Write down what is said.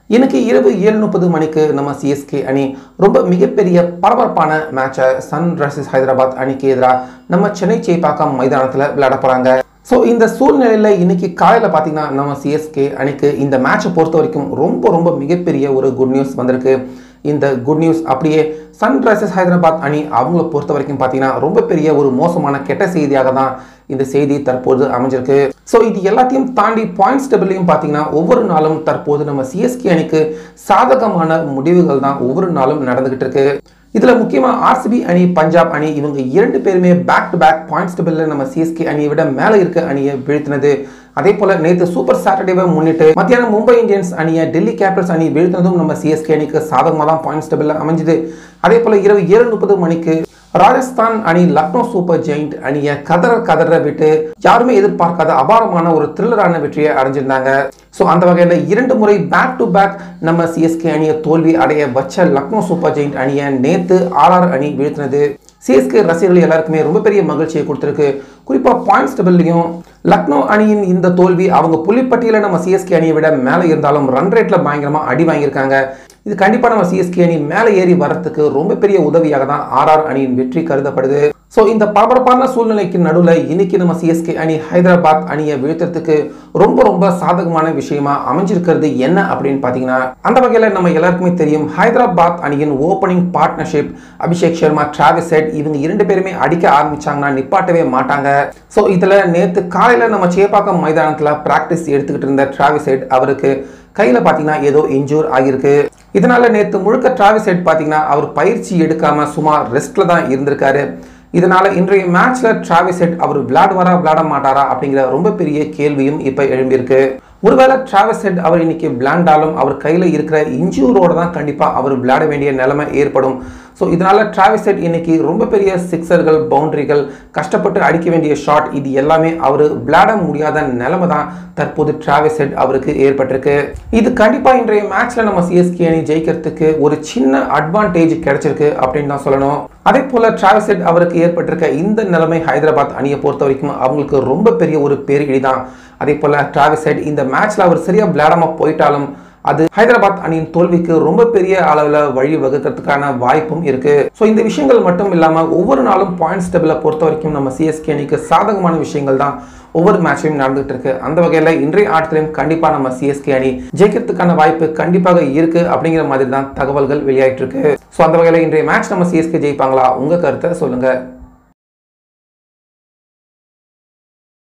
இன்னைக்கு இரவு ஏழு முப்பது மணிக்கு நம்ம சிஎஸ்கே அணி ரொம்ப மிகப்பெரிய பரபரப்பான மேட்சை சன்ரைசர்ஸ் ஹைதராபாத் அணிக்கு எதிராக நம்ம சென்னை சேப்பாக்கம் மைதானத்தில் விளையாட போகிறாங்க ஸோ இந்த சூழ்நிலையில் இன்னைக்கு காலையில் பார்த்தீங்கன்னா நம்ம சிஎஸ்கே அணிக்கு இந்த மேட்சை பொறுத்த வரைக்கும் ரொம்ப ரொம்ப மிகப்பெரிய ஒரு குட் நியூஸ் வந்திருக்கு இந்த குட் நியூஸ் அப்படியே சன்ரைசர்ஸ் ஹைதராபாத் அணி அவங்கள பொறுத்த வரைக்கும் பார்த்தீங்கன்னா ரொம்ப பெரிய ஒரு மோசமான கெட்ட செய்தியாக தான் இந்த செய்தி தற்போது அமைஞ்சிருக்கு ஸோ இது எல்லாத்தையும் தாண்டி பாயிண்ட்ஸ் டேபிளையும் பார்த்தீங்கன்னா ஒவ்வொரு நாளும் தற்போது நம்ம சிஎஸ்கே அணிக்கு சாதகமான முடிவுகள் தான் ஒவ்வொரு நாளும் நடந்துகிட்டு இருக்கு இதுல முக்கியமா ஆர்சிபி அணி பஞ்சாப் அணி இவங்க இரண்டு பேருமே பேக் டு பேக் பாயிண்ட்ஸ் டேபிளில் நம்ம சிஎஸ்கே அணியை விட மேலே இருக்க அணியை வீழ்த்தினது அதே போல நேற்று சூப்பர் சாட்டர்டேவை முன்னிட்டு மத்தியானம் மும்பை இந்தியன்ஸ் அணியை டெல்லி கேபிட்டல்ஸ் அணி வீழ்த்தினதும் நம்ம சிஎஸ்கே அணிக்கு சாதகமாக தான் பாயிண்ட்ஸ் டேபிளில் அமைஞ்சுது அதே போல இரவு ஏழு முப்பது மணிக்கு ராஜஸ்தான் அணி லக்னோ சூப்பர் ஜெயிண்ட் அணியை கதற கதற விட்டு யாருமே எதிர்பார்க்காத அபாரமான ஒரு த்ரில்லரான வெற்றியை அடைஞ்சிருந்தாங்க ஸோ அந்த வகையில் இரண்டு முறை பேக் டு பேக் நம்ம சிஎஸ்கே அணியை தோல்வி அடைய வச்ச லக்னோ சூப்பர் ஜெயிண்ட் அணியை நேத்து ஆர்ஆர் அணி வீழ்த்தினது சிஎஸ்கே ரசிகர்கள் எல்லாருக்குமே ரொம்ப பெரிய மகிழ்ச்சியை கொடுத்துருக்கு குறிப்பாக பாயிண்ட்ஸ் டேபிள்லையும் லக்னோ அணியின் இந்த தோல்வி அவங்க புள்ளிப்பட்டியல நம்ம சிஎஸ்கே அணியை விட மேலே இருந்தாலும் ரன் ரேட்டில் பயங்கரமாக அடி வாங்கியிருக்காங்க இது கண்டிப்பாக நம்ம சிஎஸ்கே அணி மேலே ஏறி வரத்துக்கு ரொம்ப பெரிய உதவியாக தான் ஆர்ஆர் அணியின் வெற்றி கருதப்படுது ஸோ இந்த பரபரப்பான சூழ்நிலைக்கு நடுவில் இன்னைக்கு நம்ம சிஎஸ்கே அணி ஹைதராபாத் அணியை வீழ்த்துறதுக்கு ரொம்ப ரொம்ப சாதகமான விஷயமா அமைஞ்சிருக்கிறது என்ன அப்படின்னு பார்த்தீங்கன்னா அந்த வகையில் நம்ம எல்லாருக்குமே தெரியும் ஹைதராபாத் அணியின் opening partnership Abhishek Sharma Travis Head இவங்க இரண்டு பேருமே அடிக்க ஆரம்பிச்சாங்கன்னா நிப்பாட்டவே மாட்டாங்க ஸோ இதில் நேற்று காலையில் நம்ம சேப்பாக்கம் மைதானத்தில் ப்ராக்டிஸ் எடுத்துக்கிட்டு இருந்த டிராவிஸ் ஹெட் அவருக்கு கையில் பார்த்தீங்கன்னா ஏதோ இன்ஜூர் ஆகியிருக்கு இதனால நேற்று முழுக்க டிராவிஸ் ஹெட் பார்த்தீங்கன்னா அவர் பயிற்சி எடுக்காம சுமார் ரெஸ்ட்ல தான் இருந்திருக்காரு இதனால இன்றைய மேட்ச்ல டிராவிஸ் ஹெட் அவர் விளையாடுவாரா விளையாட மாட்டாரா அப்படிங்கிற ரொம்ப பெரிய கேள்வியும் இப்போ எழும்பியிருக்கு ஒருவேளை டிராவிஸ் ஹெட் அவர் இன்னைக்கு விளையாண்டாலும் அவர் கையில் இருக்கிற இன்ஜூரோட தான் கண்டிப்பாக அவர் விளையாட வேண்டிய நிலைமை ஏற்படும் ஸோ இதனால டிராவிஸ் ஹெட் இன்னைக்கு ரொம்ப பெரிய சிக்ஸர்கள் பவுண்டரிகள் கஷ்டப்பட்டு அடிக்க வேண்டிய ஷாட் இது எல்லாமே அவர் விளையாட முடியாத நிலைமை தான் தற்போது டிராவிஸ் ஹெட் அவருக்கு ஏற்பட்டிருக்கு இது கண்டிப்பாக இன்றைய மேட்ச்ல நம்ம சிஎஸ்கே அணி ஜெயிக்கிறதுக்கு ஒரு சின்ன அட்வான்டேஜ் கிடைச்சிருக்கு அப்படின்னு தான் சொல்லணும் அதே போல டிராவிஸ் ஹெட் அவருக்கு ஏற்பட்டிருக்க இந்த நிலைமை ஹைதராபாத் அணியை பொறுத்த வரைக்கும் அவங்களுக்கு ரொம்ப பெரிய ஒரு பேரிடி தான் அதே போல டிராவிஸ் ஹெட் இந்த மேட்ச்ல அவர் சரியா விளையாடாம போயிட்டாலும் அது ஹைதராபாத் அணியின் தோல்விக்கு ரொம்ப பெரிய அளவில் வழி வகுக்கிறதுக்கான வாய்ப்பும் இருக்கு ஸோ இந்த விஷயங்கள் மட்டும் இல்லாமல் ஒவ்வொரு நாளும் பாயிண்ட்ஸ் டேபிளை பொறுத்த வரைக்கும் நம்ம சிஎஸ்கே அணிக்கு சாதகமான விஷயங்கள் தான் ஒவ்வொரு மேட்சையும் நடந்துகிட்டு இருக்கு அந்த வகையில் இன்றைய ஆட்டத்திலையும் கண்டிப்பாக நம்ம சிஎஸ்கே அணி ஜெயிக்கிறதுக்கான வாய்ப்பு கண்டிப்பாக இருக்கு அப்படிங்கிற மாதிரி தான் தகவல்கள் வெளியாயிட்டு இருக்கு ஸோ அந்த வகையில் இன்றைய மேட்ச் நம்ம சிஎஸ்கே ஜெயிப்பாங்களா உங்க கருத்தை சொல்லுங்க